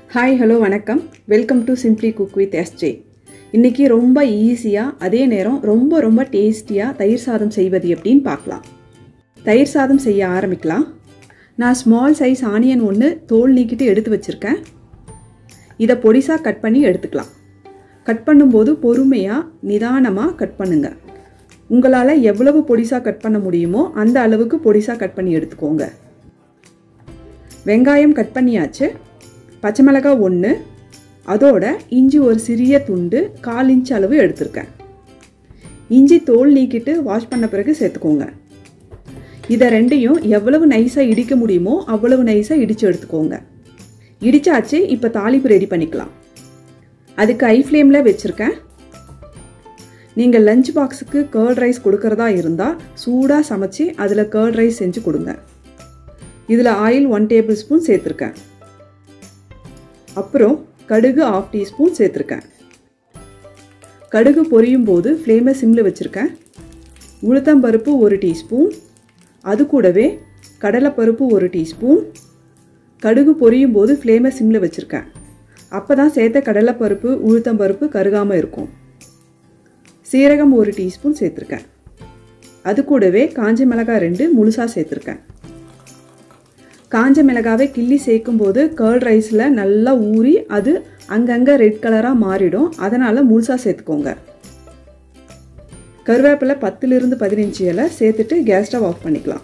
hi hello வணக்கம் welcome to simply cook with SJ இன்றைக்கி ரொம்ப ஈஸியாக அதே நேரம் ரொம்ப ரொம்ப டேஸ்டியாக தயிர் சாதம் செய்வது எப்படின்னு பார்க்கலாம் தயிர் சாதம் செய்ய ஆரம்பிக்கலாம் நான் ஸ்மால் சைஸ் ஆனியன் ஒன்று தோல் நீக்கிட்டு எடுத்து வச்சுருக்கேன் இதை பொடிசாக கட் பண்ணி எடுத்துக்கலாம் கட் பண்ணும்போது பொறுமையாக நிதானமாக கட் பண்ணுங்கள் உங்களால் எவ்வளவு பொடிசாக கட் பண்ண முடியுமோ அந்த அளவுக்கு பொடிசாக கட் பண்ணி எடுத்துக்கோங்க வெங்காயம் கட் பண்ணியாச்சு பச்சை மிளகாய் ஒன்று அதோட இஞ்சி ஒரு சிறிய துண்டு கால் இன்ச் அளவு எடுத்திருக்கேன் இஞ்சி தோல் நீக்கிட்டு வாஷ் பண்ண பிறகு சேர்த்துக்கோங்க இதை ரெண்டையும் எவ்வளவு நைஸாக இடிக்க முடியுமோ அவ்வளவு நைஸாக இடித்து எடுத்துக்கோங்க இடிச்சாச்சு இப்போ தாளிப்பு ரெடி பண்ணிக்கலாம் அதுக்கு ஐ ஃப்ளேமில் வச்சுருக்கேன் நீங்கள் லஞ்ச் பாக்ஸுக்கு கேர்ட் ரைஸ் கொடுக்கறதா இருந்தால் சூடாக சமைச்சு அதில் கேர்ட் ரைஸ் செஞ்சு கொடுங்க இதில் ஆயில் ஒன் டேபிள் ஸ்பூன் சேர்த்துருக்கேன் அப்புறம் கடுகு ஆஃப் டீஸ்பூன் சேர்த்துருக்கேன் கடுகு பொரியும் போது ஃப்ளேமை சிம்மில் வச்சுருக்கேன் உளுத்தம்பருப்பு ஒரு டீஸ்பூன் அது கூடவே கடலைப்பருப்பு ஒரு டீஸ்பூன் கடுகு பொரியும் போது ஃப்ளேமை சிம்மில் வச்சுருக்கேன் அப்போ தான் சேர்த்த கடலைப்பருப்பு உளுத்தம்பருப்பு கருகாமல் இருக்கும் சீரகம் ஒரு டீஸ்பூன் சேர்த்துருக்கேன் அது கூடவே காஞ்ச மிளகாய் ரெண்டு முழுசாக சேர்த்துருக்கேன் காஞ்ச மிளகாவை கிள்ளி சேர்க்கும் போது கேர்ட் ரைஸில் நல்லா ஊறி அது அங்கங்கே ரெட் கலராக மாறிடும் அதனால் முழுசாக சேர்த்துக்கோங்க கருவேப்பிலை பத்துலேருந்து பதினஞ்சு இலை சேர்த்துட்டு கேஸ் ஸ்டவ் ஆஃப் பண்ணிக்கலாம்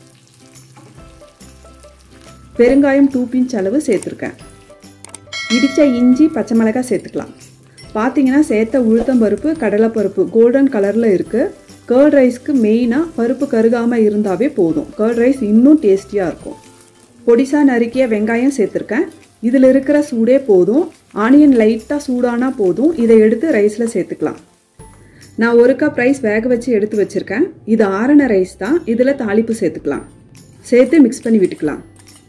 பெருங்காயம் டூ பிஞ்ச் அளவு சேர்த்துருக்கேன் இடித்த இஞ்சி பச்சை மிளகாய் சேர்த்துக்கலாம் பார்த்தீங்கன்னா சேர்த்த உளுத்தம்பருப்பு கடலைப்பருப்பு கோல்டன் கலரில் இருக்குது கேர்ட் ரைஸ்க்கு மெயினாக பருப்பு கருகாமல் இருந்தாவே போதும் கேர்ட் ரைஸ் இன்னும் டேஸ்டியாக இருக்கும் பொடிசாக நறுக்கிய வெங்காயம் சேர்த்துருக்கேன் இதில் இருக்கிற சூடே போதும் ஆனியன் லைட்டாக சூடானா போதும் இதை எடுத்து ரைஸில் சேர்த்துக்கலாம் நான் ஒரு கப் ரைஸ் வேக வச்சு எடுத்து வச்சுருக்கேன் இது ஆரண ரைஸ் தான் இதில் தாளிப்பு சேர்த்துக்கலாம் சேர்த்து மிக்ஸ் பண்ணி விட்டுக்கலாம்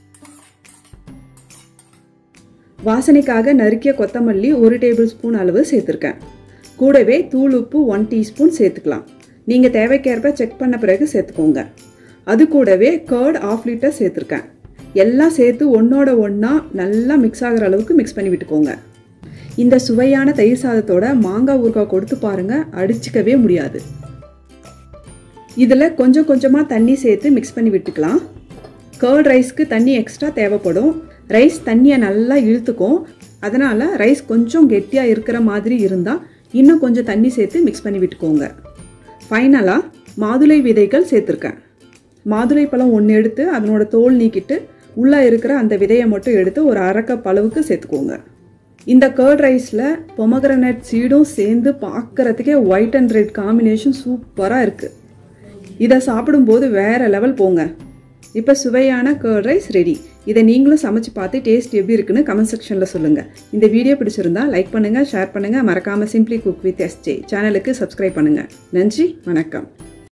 வாசனைக்காக நறுக்கிய கொத்தமல்லி ஒரு டேபிள் ஸ்பூன் அளவு சேர்த்துருக்கேன் கூடவே தூள் உப்பு ஒன் டீஸ்பூன் சேர்த்துக்கலாம் நீங்கள் தேவைக்கேற்ப செக் பண்ண பிறகு சேர்த்துக்கோங்க அது கூடவே கர்ட் ஆஃப் லிட்டர் சேர்த்துருக்கேன் எல்லாம் சேர்த்து ஒன்றோட ஒன்றா நல்லா மிக்ஸ் ஆகிற அளவுக்கு மிக்ஸ் பண்ணி விட்டுக்கோங்க இந்த சுவையான தயிர் சாதத்தோட மாங்காய் ஊறுகாய் கொடுத்து பாருங்கள் அடிச்சிக்கவே முடியாது இதில் கொஞ்சம் கொஞ்சமாக தண்ணி சேர்த்து மிக்ஸ் பண்ணி விட்டுக்கலாம் கேர்ட் ரைஸ்க்கு தண்ணி எக்ஸ்ட்ரா தேவைப்படும் ரைஸ் தண்ணியை நல்லா இழுத்துக்கும் அதனால் ரைஸ் கொஞ்சம் கெட்டியாக இருக்கிற மாதிரி இருந்தால் இன்னும் கொஞ்சம் தண்ணி சேர்த்து மிக்ஸ் பண்ணி விட்டுக்கோங்க ஃபைனலாக மாதுளை விதைகள் சேர்த்துருக்கேன் மாதுளை பழம் ஒன்று எடுத்து அதனோட தோல் நீக்கிட்டு உள்ளே இருக்கிற அந்த விதையை மட்டும் எடுத்து ஒரு அரை கப் அளவுக்கு சேர்த்துக்கோங்க இந்த கேர்ட் ரைஸில் பொமக்ரனட் சீடும் சேர்ந்து பார்க்குறதுக்கே ஒயிட் அண்ட் ரெட் காம்பினேஷன் சூப்பராக இருக்குது இதை சாப்பிடும்போது வேறு லெவல் போங்க இப்போ சுவையான கேர்ட் ரைஸ் ரெடி இதை நீங்களும் சமைச்சு பார்த்து டேஸ்ட் எப்படி இருக்குன்னு கமெண்ட் செக்ஷனில் சொல்லுங்கள் இந்த வீடியோ பிடிச்சிருந்தா லைக் பண்ணுங்கள் ஷேர் பண்ணுங்கள் மறக்காமல் சிம்ப்ளி குக் வித் எஸ்ஜே சேனலுக்கு சப்ஸ்கிரைப் பண்ணுங்கள் நன்றி வணக்கம்